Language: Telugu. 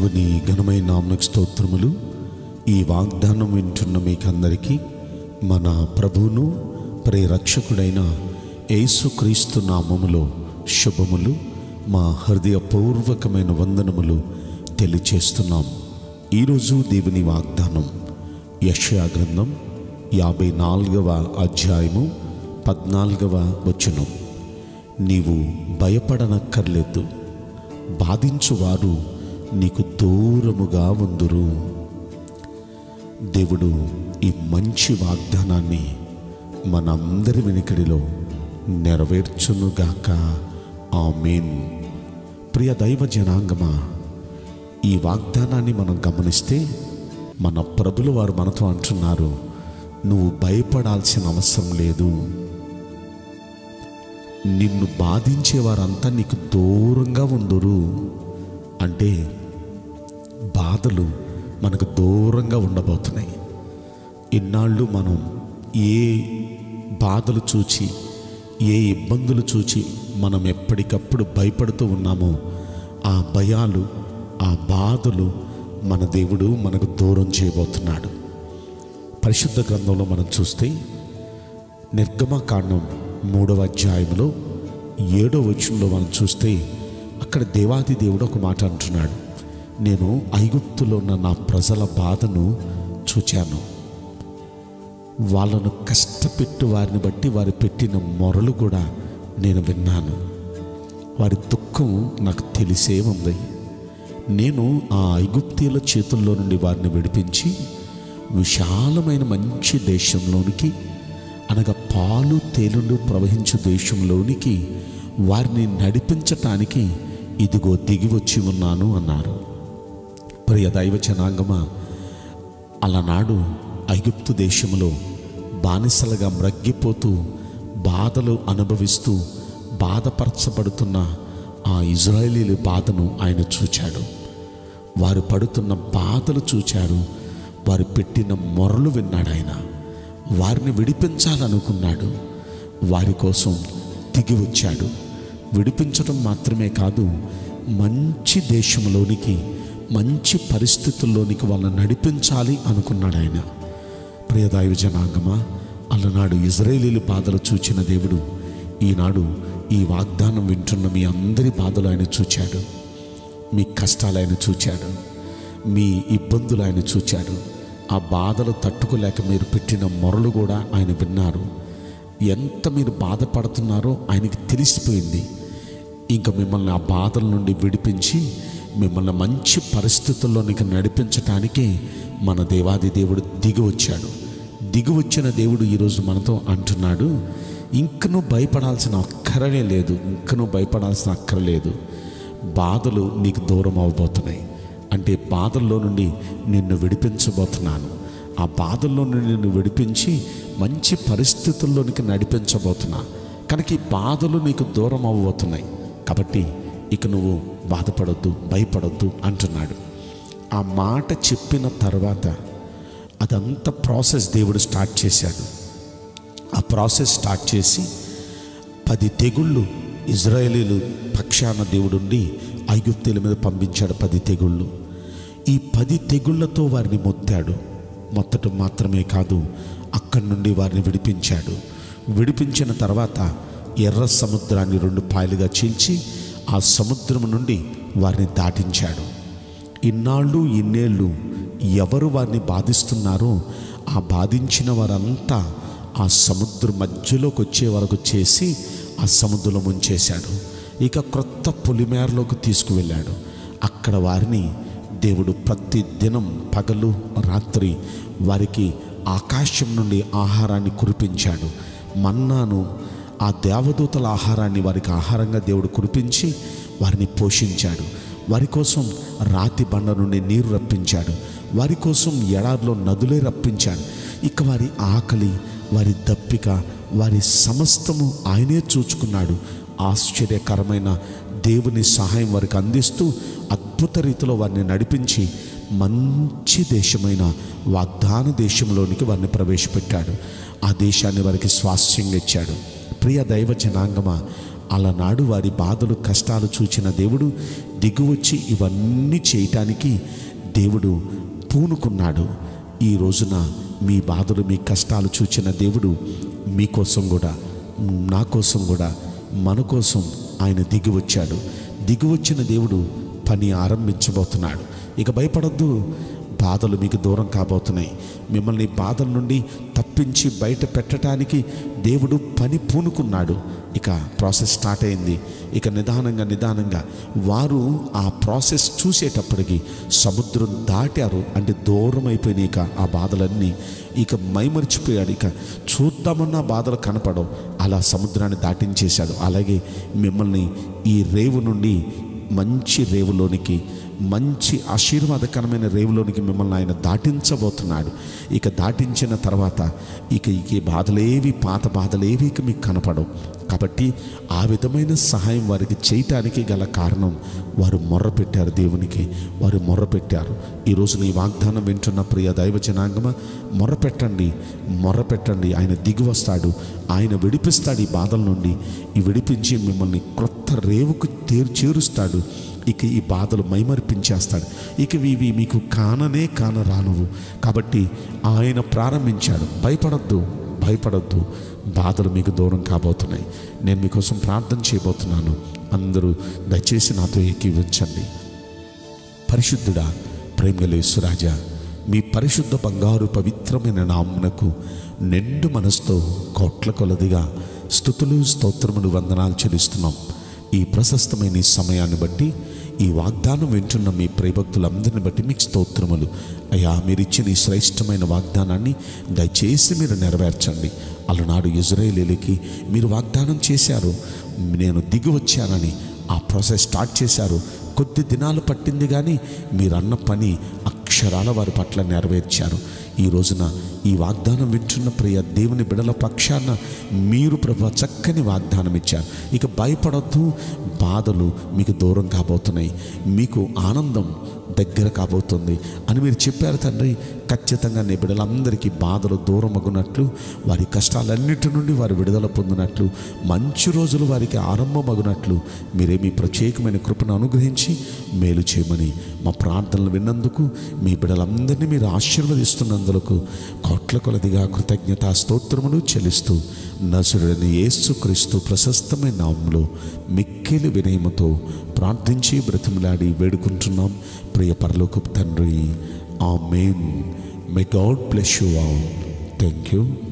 దేవుని ఘనమైన నామకు స్తోత్రములు ఈ వాగ్దానం వింటున్న మీకందరికీ మన ప్రభువును ప్రేరక్షకుడైన యేసుక్రీస్తు నామములో శుభములు మా హృదయపూర్వకమైన వందనములు తెలియచేస్తున్నాం ఈరోజు దేవుని వాగ్దానం యషయా గ్రంథం యాభై నాలుగవ అధ్యాయము పద్నాలుగవ వచనం నీవు భయపడనక్కర్లేదు బాధించువారు నీకు దూరముగా ఉందురు దేవుడు ఈ మంచి వాగ్దానాన్ని మనందరి వెనుకడిలో నెరవేర్చునుగాక ఆమేన్ ప్రియ దైవ జనాంగమా ఈ వాగ్దానాన్ని మనం గమనిస్తే మన ప్రభులు వారు మనతో అంటున్నారు నువ్వు భయపడాల్సిన అవసరం లేదు నిన్ను బాధించే వారంతా నీకు దూరంగా ఉందురు అంటే బాధలు మనకు దూరంగా ఉండబోతున్నాయి ఇన్నాళ్ళు మనం ఏ బాధలు చూచి ఏ ఇబ్బందులు చూచి మనం ఎప్పటికప్పుడు భయపడుతూ ఉన్నామో ఆ భయాలు ఆ బాధలు మన దేవుడు మనకు దూరం చేయబోతున్నాడు పరిశుద్ధ గ్రంథంలో మనం చూస్తే నిర్గమకాండం మూడవ అధ్యాయంలో ఏడో వచనంలో మనం చూస్తే అక్కడ దేవాది దేవుడు ఒక మాట అంటున్నాడు నేను ఐగుప్తులో ఉన్న నా ప్రజల బాధను చూచాను వాళ్ళను కష్టపెట్టు వారిని బట్టి వారు పెట్టిన మొరలు కూడా నేను విన్నాను వారి దుఃఖం నాకు తెలిసే ఉంది నేను ఆ ఐగుప్తీయుల చేతుల్లో నుండి వారిని విడిపించి విశాలమైన మంచి దేశంలోనికి అనగా పాలు తేలుండు ప్రవహించు దేశంలోనికి వారిని నడిపించటానికి ఇదిగో దిగి వచ్చి ఉన్నాను అన్నారు ప్రియ దైవ జనాంగమా అలనాడు ఐగుప్తు దేశంలో బానిసలుగా మ్రగ్గిపోతూ బాధలు అనుభవిస్తూ బాధపరచబడుతున్న ఆ ఇజ్రాయేలీల బాధను ఆయన చూచాడు వారు పడుతున్న బాధలు చూచారు వారు పెట్టిన మొరలు విన్నాడు ఆయన వారిని విడిపించాలనుకున్నాడు వారి కోసం దిగి వచ్చాడు విడిపించడం మాత్రమే కాదు మంచి దేశంలోనికి మంచి పరిస్థితుల్లోనికి వాళ్ళని నడిపించాలి అనుకున్నాడు ఆయన ప్రియదాయు జనాంగమా అలనాడు ఇజ్రాయేలీలు బాధలు చూచిన దేవుడు ఈనాడు ఈ వాగ్దానం వింటున్న మీ అందరి బాధలు ఆయన చూచాడు మీ కష్టాలు ఆయన చూచాడు మీ ఇబ్బందులు ఆయన చూచాడు ఆ బాధలు తట్టుకోలేక మీరు పెట్టిన మొరలు కూడా ఆయన విన్నారు ఎంత మీరు బాధపడుతున్నారో ఆయనకి తెలిసిపోయింది ఇంకా మిమ్మల్ని ఆ బాధల నుండి విడిపించి మిమ్మల్ని మంచి పరిస్థితుల్లోనికి నడిపించటానికే మన దేవాది దేవుడు దిగి వచ్చాడు దిగి వచ్చిన దేవుడు ఈరోజు మనతో అంటున్నాడు ఇంక నువ్వు భయపడాల్సిన అక్కరనే లేదు ఇంక నువ్వు భయపడాల్సిన అక్కర లేదు బాధలు నీకు దూరం అవబోతున్నాయి అంటే బాధల్లో నుండి నిన్ను విడిపించబోతున్నాను ఆ బాధల్లో నుండి నిన్ను విడిపించి మంచి పరిస్థితుల్లోనికి నడిపించబోతున్నా కనుక ఈ బాధలు నీకు దూరం అవ్వబోతున్నాయి కాబట్టి ఇక నువ్వు బాధపడొద్దు భయపడొద్దు అంటున్నాడు ఆ మాట చెప్పిన తర్వాత అదంతా ప్రాసెస్ దేవుడు స్టార్ట్ చేశాడు ఆ ప్రాసెస్ స్టార్ట్ చేసి పది తెగుళ్ళు ఇజ్రాయేలీలు పక్షాన దేవుడుండి ఐగుప్తుల మీద పంపించాడు పది తెగుళ్ళు ఈ పది తెగుళ్ళతో వారిని మొత్తాడు మొత్తటం మాత్రమే కాదు అక్కడి నుండి వారిని విడిపించాడు విడిపించిన తర్వాత ఎర్ర సముద్రాన్ని రెండు పాయలుగా చీల్చి ఆ సముద్రం నుండి వారిని దాటించాడు ఇన్నాళ్ళు ఇన్నేళ్ళు ఎవరు వారిని బాధిస్తున్నారో ఆ బాధించిన వారంతా ఆ సముద్రం మధ్యలోకి వచ్చే వరకు చేసి ఆ సముద్రంలో ముంచేశాడు ఇక క్రొత్త పొలిమేరలోకి తీసుకువెళ్ళాడు అక్కడ వారిని దేవుడు ప్రతి దినం పగలు రాత్రి వారికి ఆకాశం నుండి ఆహారాన్ని కురిపించాడు మన్నాను ఆ దేవదూతల ఆహారాన్ని వారికి ఆహారంగా దేవుడు కురిపించి వారిని పోషించాడు వారి కోసం రాతి బండ నుండి నీరు రప్పించాడు వారి కోసం ఎడారిలో నదులే రప్పించాడు ఇక వారి ఆకలి వారి దప్పిక వారి సమస్తము ఆయనే చూచుకున్నాడు ఆశ్చర్యకరమైన దేవుని సహాయం వారికి అందిస్తూ అద్భుత రీతిలో వారిని నడిపించి మంచి దేశమైన వాగ్దాన దేశంలోనికి వారిని ప్రవేశపెట్టాడు ఆ దేశాన్ని వారికి స్వాస్థ్యంగా ఇచ్చాడు ప్రియ దైవ జనాంగమా అలనాడు వారి బాధలు కష్టాలు చూచిన దేవుడు దిగువచ్చి ఇవన్నీ చేయటానికి దేవుడు పూనుకున్నాడు ఈ రోజున మీ బాధలు మీ కష్టాలు చూచిన దేవుడు మీకోసం కూడా నా కోసం కూడా మన కోసం ఆయన దిగి వచ్చాడు దిగి వచ్చిన దేవుడు పని ఆరంభించబోతున్నాడు ఇక భయపడద్దు బాధలు మీకు దూరం కాబోతున్నాయి మిమ్మల్ని బాధల నుండి తప్పించి బయట పెట్టడానికి దేవుడు పని పూనుకున్నాడు ఇక ప్రాసెస్ స్టార్ట్ అయింది ఇక నిదానంగా నిదానంగా వారు ఆ ప్రాసెస్ చూసేటప్పటికి సముద్రం దాటారు అంటే దూరం అయిపోయినాయి ఇక ఆ బాధలన్నీ ఇక మైమరిచిపోయాడు ఇక చూద్దామన్న బాధలు కనపడవు అలా సముద్రాన్ని దాటించేశాడు అలాగే మిమ్మల్ని ఈ రేవు నుండి మంచి రేవులోనికి మంచి ఆశీర్వాదకరమైన రేవులోనికి మిమ్మల్ని ఆయన దాటించబోతున్నాడు ఇక దాటించిన తర్వాత ఇక ఇక ఈ బాధలేవి పాత బాధలేవి ఇక మీకు కనపడవు కాబట్టి ఆ విధమైన సహాయం వారికి చేయటానికి గల కారణం వారు మొర్ర పెట్టారు దేవునికి వారు మొర్ర పెట్టారు ఈరోజు నీ వాగ్దానం వింటున్న ప్రియ దైవ జనాంగమ మొర్ర పెట్టండి మొర్ర పెట్టండి ఆయన దిగి వస్తాడు ఆయన విడిపిస్తాడు ఈ బాధల నుండి ఈ విడిపించి మిమ్మల్ని క్రొత్త రేవుకు తేరు చేరుస్తాడు ఇక ఈ బాధలు మైమరిపించేస్తాడు ఇక ఇవి మీకు కాననే కానరానువు కాబట్టి ఆయన ప్రారంభించాడు భయపడద్దు భయపడద్దు బాధలు మీకు దూరం కాబోతున్నాయి నేను మీకోసం ప్రార్థన చేయబోతున్నాను అందరూ దయచేసి నాతో ఏకీవించండి పరిశుద్ధుడా ప్రేమలేశ్వరాజా మీ పరిశుద్ధ బంగారు పవిత్రమైన నామునకు నిండు మనసుతో కోట్ల కొలదిగా స్థుతులు స్తోత్రములు వందనాలు చెల్లిస్తున్నాం ఈ ప్రశస్తమైన ఈ సమయాన్ని బట్టి ఈ వాగ్దానం వింటున్న మీ ప్రేభక్తులందరిని బట్టి మీకు స్తోత్రములు అయ్యా మీరు ఇచ్చిన ఈ శ్రేష్టమైన వాగ్దానాన్ని దయచేసి మీరు నెరవేర్చండి అలనాడు ఇజ్రాయేలీలకి మీరు వాగ్దానం చేశారు నేను దిగి వచ్చానని ఆ ప్రాసెస్ స్టార్ట్ చేశారు కొద్ది దినాలు పట్టింది కానీ మీరు అన్న పని అక్షరాల వారి పట్ల నెరవేర్చారు ఈ రోజున ఈ వాగ్దానం వింటున్న ప్రియ దేవుని బిడల పక్షాన మీరు ప్రభు చక్కని వాగ్దానం ఇచ్చారు ఇక భయపడద్దు బాధలు మీకు దూరం కాబోతున్నాయి మీకు ఆనందం దగ్గర కాబోతుంది అని మీరు చెప్పారు తండ్రి ఖచ్చితంగా నీ బిడ్డలందరికీ బాధలు దూరమగునట్లు వారి కష్టాలన్నిటి నుండి వారు విడుదల పొందినట్లు మంచి రోజులు వారికి ఆరంభమగునట్లు మీరే మీ ప్రత్యేకమైన కృపను అనుగ్రహించి మేలు చేయమని మా ప్రార్థనలు విన్నందుకు మీ బిడ్డలందరినీ మీరు ఆశీర్వదిస్తున్నందుకు కోట్ల కొలదిగా కృతజ్ఞతా స్తోత్రములు చెల్లిస్తూ నసురుడని యేసు క్రీస్తు ప్రశస్తమైన నామంలో మిక్కిలి వినయముతో ప్రార్థించి బ్రతిమలాడి వేడుకుంటున్నాం ప్రియ పరలోకపు తండ్రి amen may God bless you all thank you